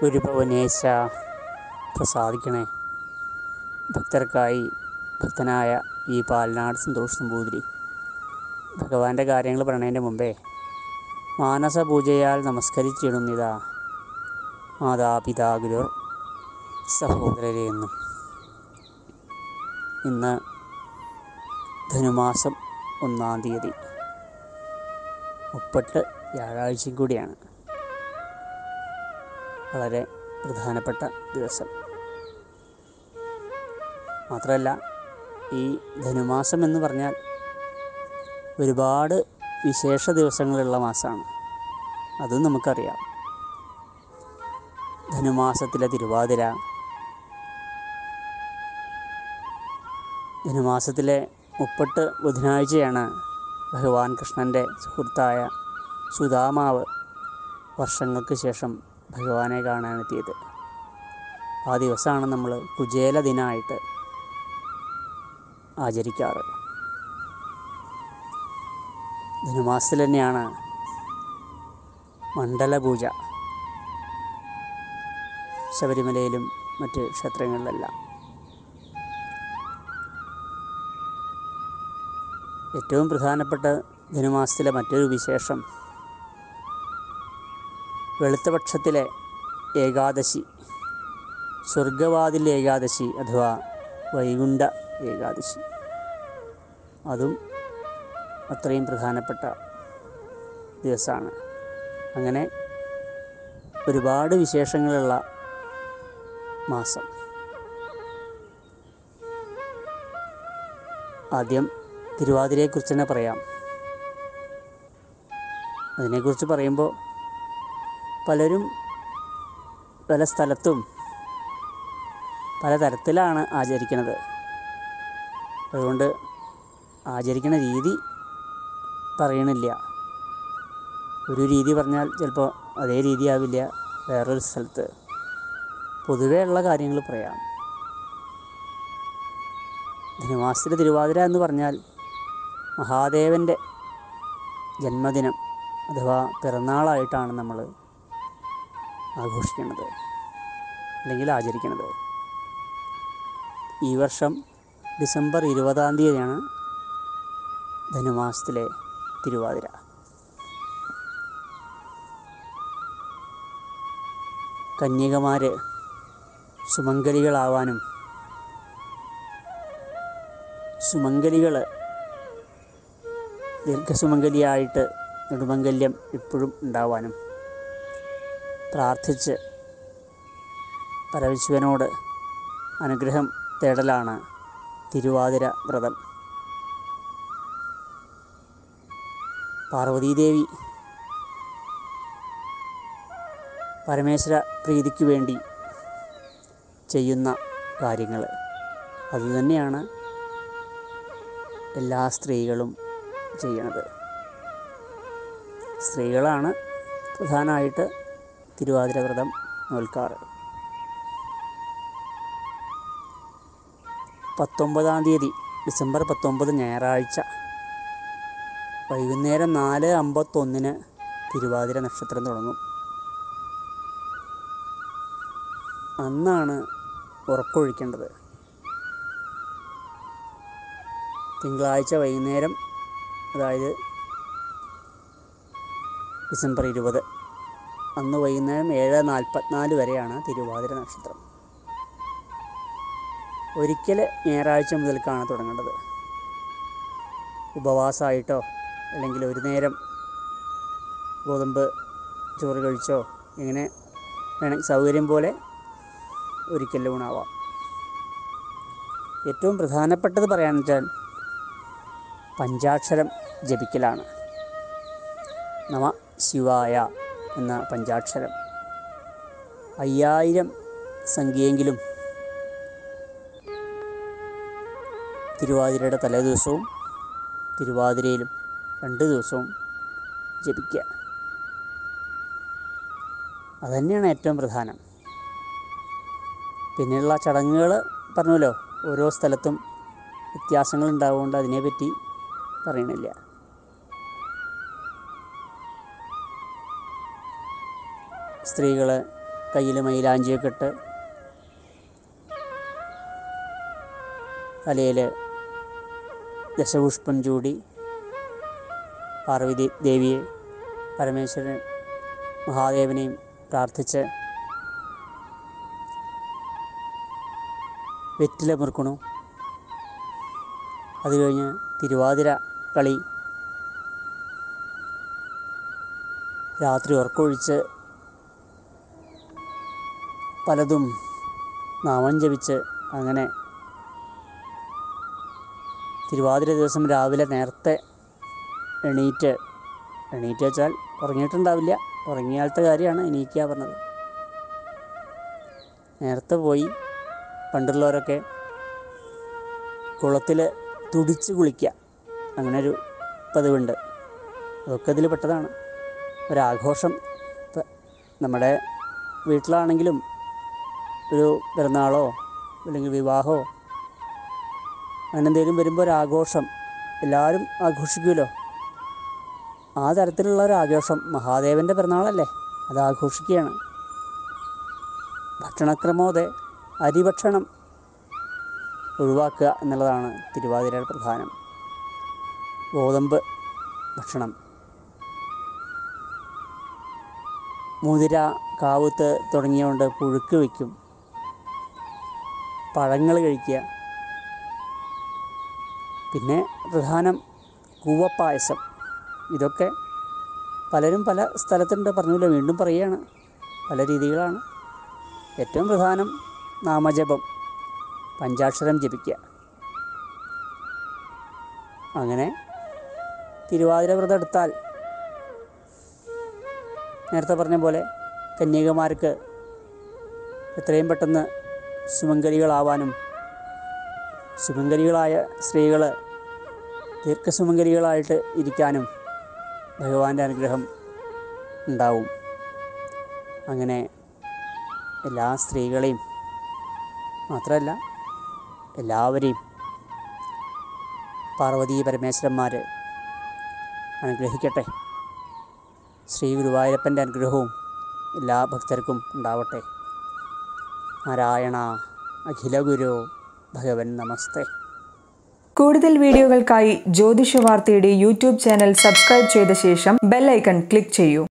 ഗുരുഭവനേശ പ്രസാദിക്കണേ ഭക്തർക്കായി ഭക്തനായ ഈ പാലനാട് സന്തോഷ് നമ്പൂതിരി ഭഗവാന്റെ കാര്യങ്ങൾ പറയണതിൻ്റെ മുമ്പേ മാനസ പൂജയാൽ നമസ്കരിച്ചിടുന്നിതാ മാതാപിതാ ഗുരുർ സഹോദരരെ എന്നും ഇന്ന് ധനുമാസം ഒന്നാം തീയതി മുപ്പട്ട് വ്യാഴാഴ്ചയും കൂടിയാണ് വളരെ പ്രധാനപ്പെട്ട ദിവസം മാത്രമല്ല ഈ ധനുമാസം എന്ന് പറഞ്ഞാൽ ഒരുപാട് വിശേഷ ദിവസങ്ങളുള്ള മാസമാണ് അതും നമുക്കറിയാം ധനുമാസത്തിലെ തിരുവാതിര ധനുമാസത്തിലെ മുപ്പട്ട് ബുധനാഴ്ചയാണ് ഭഗവാൻ കൃഷ്ണൻ്റെ സുഹൃത്തായ സുധാമാവ് വർഷങ്ങൾക്ക് ശേഷം ഭഗവാനെ കാണാനെത്തിയത് ആ ദിവസമാണ് നമ്മൾ കുചേല ദിനമായിട്ട് ആചരിക്കാറ് ധനുമാസത്തിൽ തന്നെയാണ് മണ്ഡലപൂജ ശബരിമലയിലും മറ്റ് ക്ഷേത്രങ്ങളിലെല്ലാം ഏറ്റവും പ്രധാനപ്പെട്ട ധനുമാസത്തിലെ മറ്റൊരു വിശേഷം വെളുത്തപക്ഷത്തിലെ ഏകാദശി സ്വർഗവാതിൽ ഏകാദശി അഥവാ വൈകുണ്ഠ ഏകാദശി അതും അത്രയും പ്രധാനപ്പെട്ട ദിവസമാണ് അങ്ങനെ ഒരുപാട് വിശേഷങ്ങളുള്ള മാസം ആദ്യം തിരുവാതിരയെക്കുറിച്ച് തന്നെ പറയാം അതിനെക്കുറിച്ച് പറയുമ്പോൾ പലരും പല സ്ഥലത്തും പലതരത്തിലാണ് ആചരിക്കുന്നത് അതുകൊണ്ട് ആചരിക്കുന്ന രീതി പറയണില്ല ഒരു രീതി പറഞ്ഞാൽ ചിലപ്പോൾ അതേ രീതി ആവില്ല വേറൊരു സ്ഥലത്ത് പൊതുവേ ഉള്ള കാര്യങ്ങൾ പറയാം ധനുമാസത്തിലെ തിരുവാതിര എന്ന് പറഞ്ഞാൽ മഹാദേവൻ്റെ ജന്മദിനം അഥവാ പിറന്നാളായിട്ടാണ് നമ്മൾ ആഘോഷിക്കുന്നത് അല്ലെങ്കിൽ ആചരിക്കുന്നത് ഈ വർഷം ഡിസംബർ ഇരുപതാം തീയതിയാണ് ധനുമാസത്തിലെ തിരുവാതിര കന്യകമാർ സുമംഗലികളാവാനും സുമംഗലികൾ ദീർഘസുമംഗലിയായിട്ട് നെടുമംഗല്യം എപ്പോഴും ഉണ്ടാവാനും പ്രാർത്ഥിച്ച് പരമശിവനോട് അനുഗ്രഹം തേടലാണ് തിരുവാതിര വ്രതം പാർവതീദേവി പരമേശ്വര പ്രീതിക്ക് വേണ്ടി ചെയ്യുന്ന കാര്യങ്ങൾ അതുതന്നെയാണ് എല്ലാ സ്ത്രീകളും ചെയ്യണത് സ്ത്രീകളാണ് പ്രധാനമായിട്ട് തിരുവാതിര വ്രതം നോൽക്കാറ് പത്തൊമ്പതാം തീയതി ഡിസംബർ പത്തൊമ്പത് ഞായറാഴ്ച വൈകുന്നേരം നാല് അമ്പത്തൊന്നിന് തിരുവാതിര നക്ഷത്രം തുടങ്ങും അന്നാണ് ഉറക്കൊഴിക്കേണ്ടത് തിങ്കളാഴ്ച വൈകുന്നേരം അതായത് ഡിസംബർ ഇരുപത് അന്ന് വൈകുന്നേരം ഏഴ് നാൽപ്പത്തിനാല് വരെയാണ് തിരുവാതിര നക്ഷത്രം ഒരിക്കൽ ഞായറാഴ്ച മുതൽക്കാണ് തുടങ്ങേണ്ടത് ഉപവാസമായിട്ടോ അല്ലെങ്കിൽ ഒരു നേരം ഗോതമ്പ് ചോറ് കഴിച്ചോ ഇങ്ങനെ വേണമെങ്കിൽ സൗകര്യം പോലെ ഒരിക്കൽ ഊണാവാം ഏറ്റവും പ്രധാനപ്പെട്ടത് പറയാന്ന് വെച്ചാൽ പഞ്ചാക്ഷരം ജപിക്കലാണ് നമ ശിവായ എന്ന പഞ്ചാക്ഷരം അയ്യായിരം സംഖ്യയെങ്കിലും തിരുവാതിരയുടെ തലേദിവസവും തിരുവാതിരയിലും രണ്ട് ദിവസവും ജപിക്കുക അതുതന്നെയാണ് ഏറ്റവും പ്രധാനം പിന്നെയുള്ള ചടങ്ങുകൾ പറഞ്ഞല്ലോ ഓരോ സ്ഥലത്തും വ്യത്യാസങ്ങൾ ഉണ്ടാവുകൊണ്ട് അതിനെപ്പറ്റി പറയണില്ല സ്ത്രീകൾ കയ്യിൽ മൈലാഞ്ചിയൊക്കെ ഇട്ട് തലയിൽ ദശപുഷ്പം ചൂടി പാർവതി ദേവിയെ പരമേശ്വരൻ മഹാദേവനെയും പ്രാർത്ഥിച്ച് വെറ്റില മുറുക്കണു അത് കഴിഞ്ഞ് തിരുവാതിര കളി രാത്രി ഉറക്കമൊഴിച്ച് പലതും നാമം ജപിച്ച് അങ്ങനെ തിരുവാതിര ദിവസം രാവിലെ നേരത്തെ എണീറ്റ് എണീറ്റ് വെച്ചാൽ ഉറങ്ങിയിട്ടുണ്ടാവില്ല ഉറങ്ങിയാലത്തെ കാര്യമാണ് എണീക്കുക പറഞ്ഞത് നേരത്തെ പോയി പണ്ടുള്ളവരൊക്കെ കുളത്തിൽ തുടിച്ച് കുളിക്കുക അങ്ങനെ ഒരു പതിവുണ്ട് അതൊക്കെ ഇതിൽ പെട്ടതാണ് ഒരാഘോഷം ഇപ്പം നമ്മുടെ വീട്ടിലാണെങ്കിലും ഒരു പിറന്നാളോ അല്ലെങ്കിൽ വിവാഹമോ അങ്ങനെ എന്തെങ്കിലും വരുമ്പോൾ ഒരാഘോഷം എല്ലാവരും ആഘോഷിക്കുമല്ലോ ആ തരത്തിലുള്ള ഒരു ആഘോഷം മഹാദേവൻ്റെ പിറന്നാളല്ലേ അത് ആഘോഷിക്കുകയാണ് ഭക്ഷണക്രമോടെ അരിഭക്ഷണം ഒഴിവാക്കുക എന്നുള്ളതാണ് തിരുവാതിരയുടെ പ്രധാനം ഗോതമ്പ് ഭക്ഷണം മുതിര കാവുത്ത് തുടങ്ങിയതുകൊണ്ട് പുഴുക്ക് വയ്ക്കും പഴങ്ങൾ കഴിക്കുക പിന്നെ പ്രധാനം കൂവപ്പായസം ഇതൊക്കെ പലരും പല സ്ഥലത്തുണ്ട് പറഞ്ഞില്ല വീണ്ടും പറയുകയാണ് പല രീതികളാണ് ഏറ്റവും പ്രധാനം നാമജപം പഞ്ചാക്ഷരം ജപിക്കുക അങ്ങനെ തിരുവാതിര വ്രതം എടുത്താൽ നേരത്തെ പറഞ്ഞ പോലെ കന്യകമാർക്ക് എത്രയും പെട്ടെന്ന് സുമംഗലികളാവാനും സുമംഗലികളായ സ്ത്രീകൾ ദീർഘസുമംഗലികളായിട്ട് ഇരിക്കാനും ഭഗവാന്റെ അനുഗ്രഹം ഉണ്ടാവും അങ്ങനെ എല്ലാ സ്ത്രീകളെയും മാത്രമല്ല എല്ലാവരെയും പാർവതീ പരമേശ്വരന്മാർ അനുഗ്രഹിക്കട്ടെ ശ്രീ ഗുരുവായൂരപ്പൻ്റെ അനുഗ്രഹവും എല്ലാ ഭക്തർക്കും ഉണ്ടാവട്ടെ നാരായണ അഖില ഗുരു ഭഗവൻ നമസ്തേ കൂടുതൽ വീഡിയോകൾക്കായി ജ്യോതിഷ വാർത്തയുടെ യൂട്യൂബ് ചാനൽ സബ്സ്ക്രൈബ് ചെയ്ത ശേഷം ബെൽ ഐക്കൺ ക്ലിക്ക് ചെയ്യൂ